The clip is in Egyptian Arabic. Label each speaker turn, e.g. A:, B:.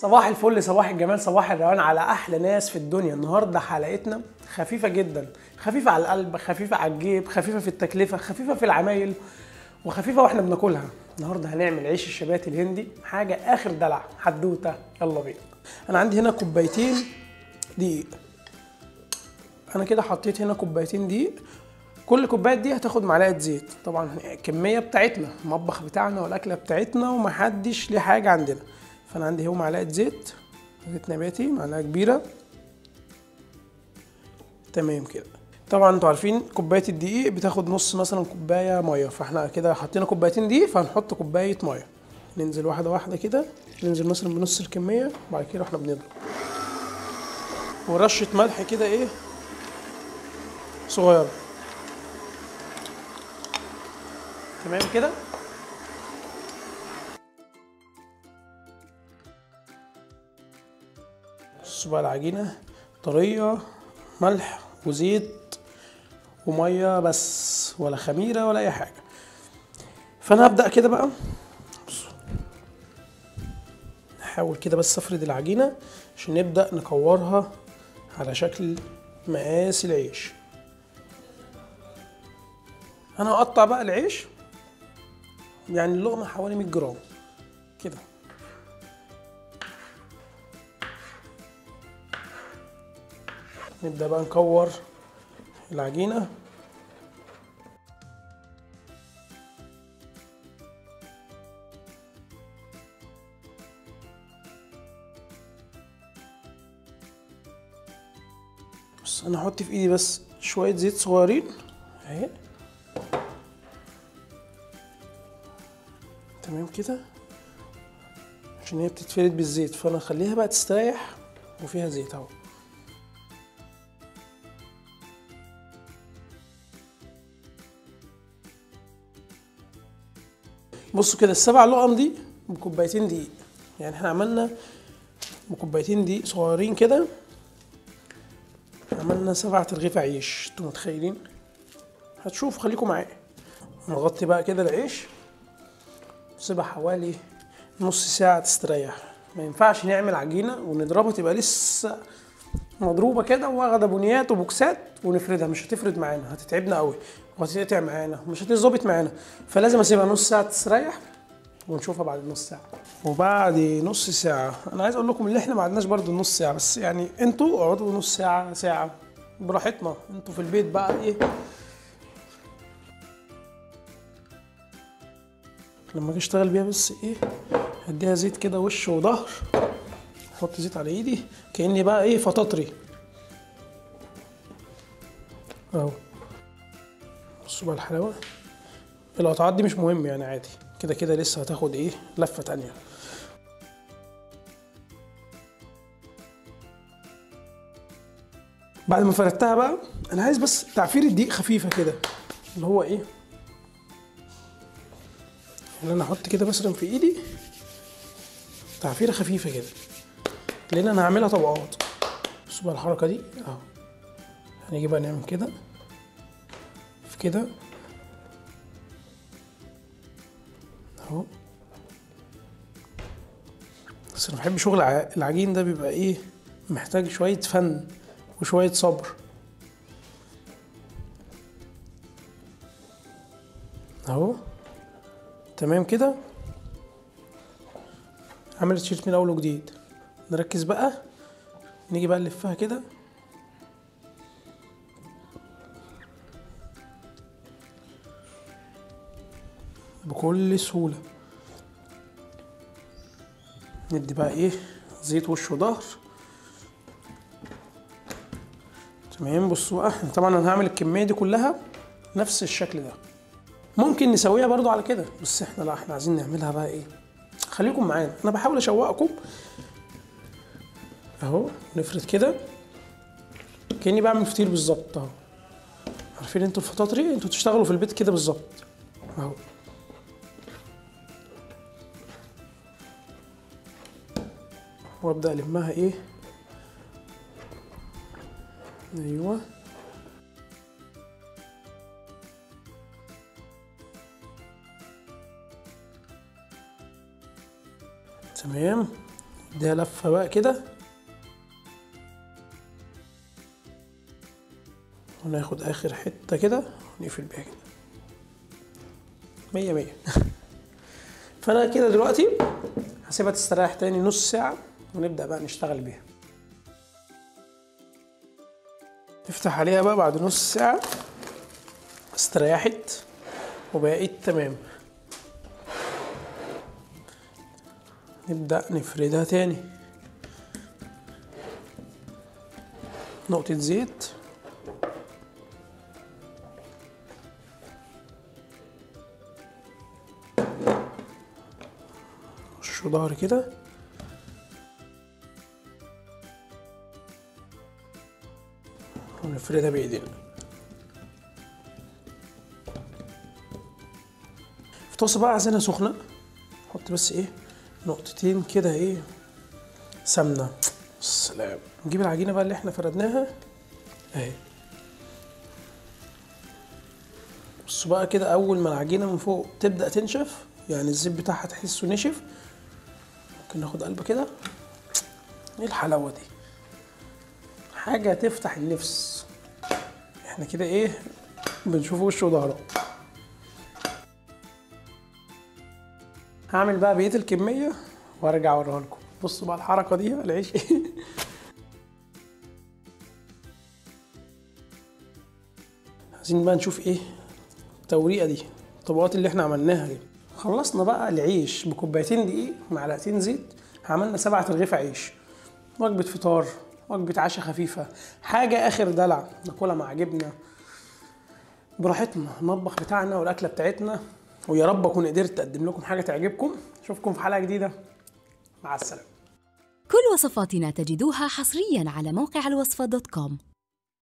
A: صباح الفل صباح الجمال صباح الروقان على احلى ناس في الدنيا النهارده حلقتنا خفيفه جدا خفيفه على القلب خفيفه على الجيب خفيفه في التكلفه خفيفه في العمايل وخفيفه واحنا بناكلها النهارده هنعمل عيش الشبات الهندي حاجه اخر دلع حدوته يلا بينا انا عندي هنا كوبايتين دقيق انا كده حطيت هنا كوبايتين دقيق كل كوبايه دي هتاخد معلقه زيت طبعا الكميه بتاعتنا المطبخ بتاعنا والاكله بتاعتنا ومحدش ليه حاجه عندنا فانا عندي هو معلقه زيت زيت نباتي معلقه كبيره تمام كده طبعا انتوا عارفين كوبايه الدقيق بتاخد نص مثلا كوبايه ميه فاحنا كده حطينا كوبايتين دقيق فهنحط كوبايه ميه ننزل واحده واحده كده ننزل مثلا بنص الكميه وبعد كده احنا بنضرب ورشه ملح كده ايه صغيره تمام كده بصوا بقى العجينة طرية ملح وزيت ومية بس ولا خميرة ولا أي حاجة فأنا هبدأ كده بقى بصوا. نحاول كده بس أفرد العجينة عشان نبدأ نكورها على شكل مقاس العيش أنا هقطع بقى العيش يعني اللقمة حوالي 100 جرام كده نبدأ بقى نكور العجينة بس انا هحط في ايدي بس شوية زيت صغيرين اهي تمام كده عشان هي بتتفرد بالزيت فانا اخليها بقى تستريح وفيها زيت اهو بصوا كده السبع لقم دي بكوبايتين دقيق يعني احنا عملنا بكوبايتين دقيق صغيرين كده عملنا سبعة رغيف عيش انتوا متخيلين هتشوف خليكم معايا نغطي بقى كده العيش سيبها حوالي نص ساعة تستريح ما ينفعش نعمل عجينة ونضربها تبقى لسه مضروبة كده واخدة بنيات وبوكسات ونفردها مش هتفرد معانا هتتعبنا قوي وهتتقطع معانا مش هتظبط معانا فلازم اسيبها نص ساعة تستريح ونشوفها بعد نص ساعة وبعد نص ساعة أنا عايز أقول لكم إن إحنا ما عدناش برضه نص ساعة بس يعني أنتوا اقعدوا نص ساعة ساعة براحتنا أنتوا في البيت بقى إيه لما اجي اشتغل بيها بس ايه هديها زيت كده وش وظهر احط زيت على ايدي كاني بقى ايه فطاطري اهو بصوا بقى الحلاوه القطعات دي مش مهم يعني عادي كده كده لسه هتاخد ايه لفه تانية بعد ما فردتها بقى انا عايز بس تعفير الدقيق خفيفه كده اللي هو ايه ان انا احط كده مثلا في ايدي تعفيره خفيفه كده لان انا هعملها طبقات بصوا بقى الحركه دي اهو هنيجي بقى نعمل كده في كده اهو بس انا بحب شغل العجين ده بيبقى ايه محتاج شويه فن وشويه صبر اهو تمام كده عملت تيشيرت من اول وجديد نركز بقى نيجي بقى نلفها كده بكل سهولة ندي بقى ايه زيت وش وظهر تمام بصوا بقى طبعا انا هعمل الكمية دي كلها نفس الشكل ده ممكن نسويها برضو على كده بس احنا لا احنا عايزين نعملها بقى ايه خليكم معانا انا بحاول اشوقكم اهو نفرد كده كاني بعمل فطير بالظبط اهو عارفين انتوا الفطاطري انتوا تشتغلوا في البيت كده بالظبط اهو وابدا المها ايه ايوه تمام اديها لفه بقى كده وناخد اخر حته كده ونقفل بيها كده مية مية فانا كده دلوقتي هسيبها تستريح تاني نص ساعه ونبدا بقى نشتغل بيها نفتح عليها بقى بعد نص ساعه استريحت وبقيت تمام نبدأ نفردها تاني نقطة زيت وش ظهر كده ونفردها بإيدينا في طاسة بقى عايزينها سخنة نحط بس ايه نقطتين كده ايه سمنة سلام نجيب العجينة بقى اللي احنا فردناها اهي بصوا بقى كده اول ما العجينة من فوق تبدأ تنشف يعني الزيت بتاعها تحسه نشف ممكن ناخد قلبة كده ايه الحلاوة دي حاجة تفتح النفس احنا كده ايه بنشوف وشه وظهره هعمل بقى بقيه الكميه وارجع اوريها لكم بصوا بقى الحركه دي العيش ايه عايزين بقى نشوف ايه التوريقه دي الطبقات اللي احنا عملناها دي خلصنا بقى العيش بكوبايتين دقيق معلقتين زيت عملنا سبعة رغيف عيش وجبة فطار وجبة عشاء خفيفة حاجة آخر دلع ناكلها مع جبنة براحتنا المطبخ بتاعنا والأكلة بتاعتنا ويا رب أكون قدرت أقدم لكم حاجة تعجبكم أشوفكم في حلقة جديدة مع السلامة
B: كل وصفاتنا تجدوها حصريا على موقع الوصفة دوت كوم